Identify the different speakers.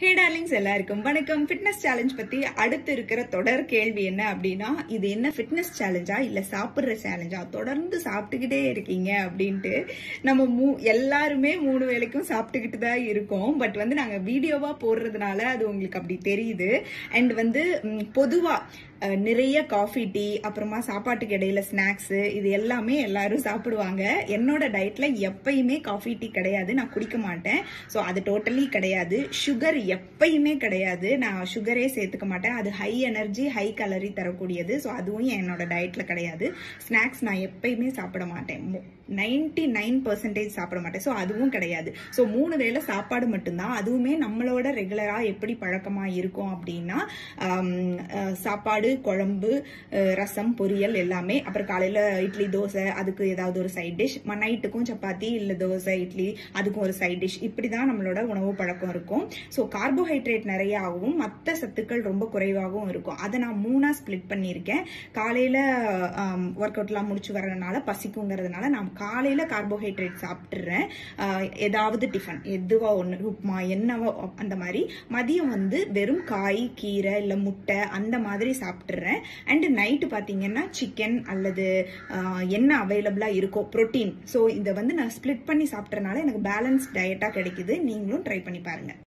Speaker 1: ஹே darlings எல்லாருக்கும் வணக்கம் fitness challenge பத்தி அடுத்து இருக்கிற தொடர் கேள்வி என்ன அப்படின்னா இது என்ன ஃபிட்னஸ் சேலஞ்சா இல்ல சாப்பிடுற சேலஞ்சா தொடர்ந்து சாப்பிட்டுக்கிட்டே இருக்கீங்க அப்படின்ட்டு நம்ம மூ எல்லாருமே மூணு வேளைக்கும் சாப்பிட்டுக்கிட்டு தான் இருக்கோம் பட் வந்து நாங்க வீடியோவா போடுறதுனால அது உங்களுக்கு அப்படி தெரியுது அண்ட் வந்து ம், பொதுவா அஹ், நிறைய காஃபி டீ அப்புறமா சாப்பாட்டுக்கு இடையில ஸ்நாக்ஸ் இது எல்லாமே எல்லாரும் சாப்பிடுவாங்க என்னோட டயட்ல எப்பயுமே காஃபி டீ கிடையாது நான் குடிக்க மாட்டேன் ஸோ அது டோட்டலி கிடையாது சுகர் எப்பயுமே கிடையாது நான் சுகரே சேர்த்துக்க மாட்டேன் அது ஹை எனர்ஜி ஹை கலரி தரக்கூடியது ஸோ அதுவும் என்னோட டயட்ல கிடையாது ஸ்நாக்ஸ் நான் எப்பயுமே சாப்பிட மாட்டேன் நைன்டி நைன் பர்சன்டேஜ் சாப்பிட மாட்டேன் ஸோ அதுவும் கிடையாது ஸோ மூணு வேளை சாப்பாடு மட்டும்தான் அதுவுமே நம்மளோட ரெகுலரா எப்படி பழக்கமா இருக்கும் அப்படின்னா ஆம், அஹ், சாப்பாடு குழம்பு அஹ், ரசம் பொரியல் எல்லாமே அப்புறம் காலையில இட்லி தோசை அதுக்கு ஏதாவது ஒரு சைட் டிஷ் நைட்டுக்கும் சப்பாத்தி இல்ல தோசை இட்லி அதுக்கும் ஒரு சைட் டிஷ் இப்படிதான் நம்மளோட உணவு பழக்கம் இருக்கும் ஸோ கார்போஹைட்ரேட் நிறையாகவும் மற்ற சத்துக்கள் ரொம்ப குறைவாகவும் இருக்கும் அதை நான் மூணா ஸ்ப்ளிட் பண்ணியிருக்கேன் காலையில ஒர்க் அவுட்லாம் முடிச்சு வர்றதுனால பசிக்குங்கிறதுனால நான் காலையில கார்போஹைட்ரேட் சாப்பிட்டுறேன் ஆஹ், ஏதாவது டிஃபன் எதுவா ஒன்று உப்புமா என்னவோ அந்த மாதிரி மதியம் வந்து வெறும் காய் கீரை இல்லை முட்டை அந்த மாதிரி சாப்பிட்டுறேன் அண்ட் நைட்டு பார்த்தீங்கன்னா சிக்கன் அல்லது ஆஹ், என்ன அவைலபிளாக இருக்கோ ப்ரோட்டீன் ஸோ இதை வந்து நான் ஸ்ப்ளிட் பண்ணி சாப்பிட்றதுனால எனக்கு பேலன்ஸ் டயட்டாக கிடைக்குது நீங்களும் ட்ரை பண்ணி பாருங்க